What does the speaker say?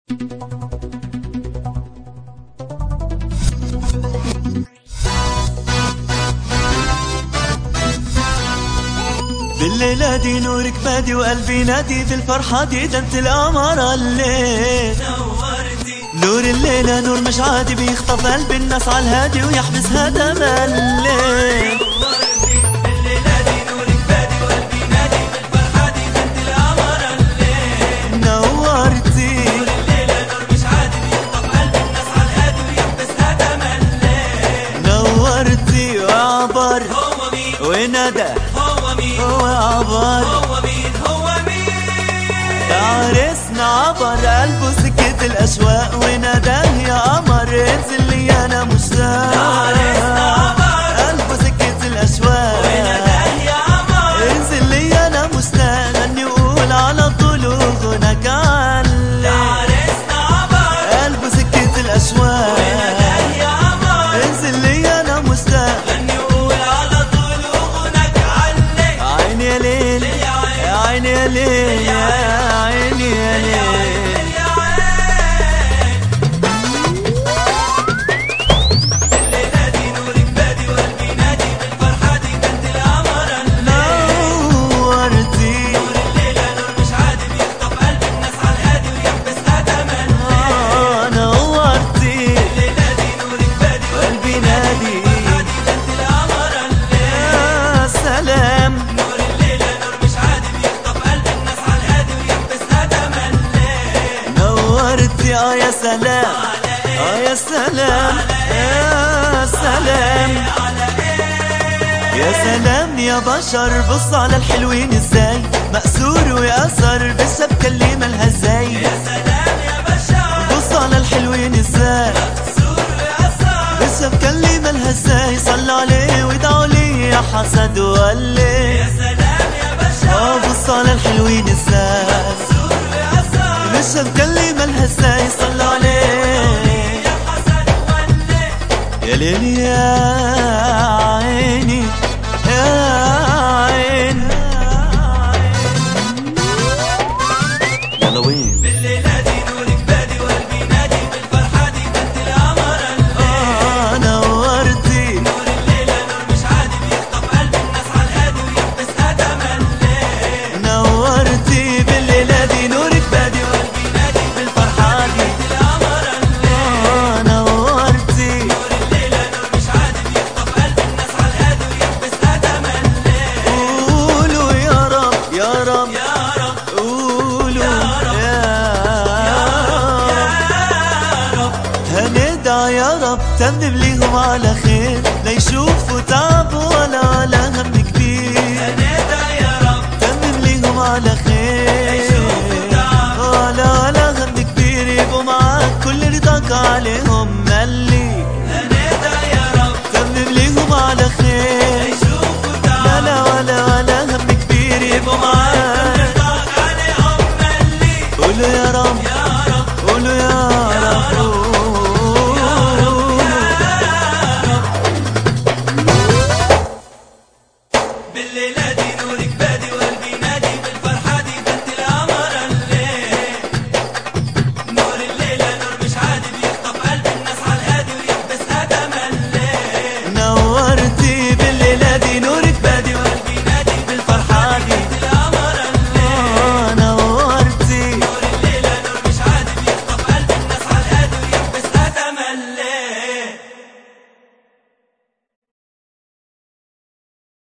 بالليلة دي نورك بادي وقلبي نادي في الفرحة دي ده انت القمر الليل نور الليلة نور مش عادي بيخطف قلب الناس على الهادي ويحبسها دم الليل نورتي نورتي وعبر وندى هو عبر يا عرسنا عبر قلبه سكة الأشواق وناداه يا قمر انزل لي أنا مشتاق قلبه سكة الأشواق انزل لي أنا مشتاق غني وقول على طول وغناك علق قلبه سكة الأشواق انزل لي أنا مشتاق عيني يا ليل يا عيني يا ليل يا عيني يا ليل نورتي آه، نورتي قلبي نادي يا سلام نورتي اه يا سلام اه يا سلام يا سلام يا سلام يا بشر بص على الحلوين ازاي مأسور ويأثر بالشبكة اللي مالها ازاي بص على الحلوين ازاي بالشبكة اللي مالها ازاي صلوا عليه وادعوا لي يا حسد وقلي اه بص على الحلوين ازاي بالشبكة اللي مالها ازاي صلوا عليه يا ليل يا عيني يا عيني يلا وين آه نورتي نورتي بالليلة دي نورك بادي وقلبي نادي بالفرحة دي آه نورتي قولوا يا رب يا رب قولوا يا رب هندعى يا رب تمم ليهم على خير لا يشوفوا تعب ولا ولا هم كبير تمم ليهم على خير ولا ولا هم كبير يبقوا معاك كل رضاك عليهم ملي تمم ليهم على خير لا لا ولا ولا هم كبير يبقوا معاك قولوا يا رب قولوا يا رب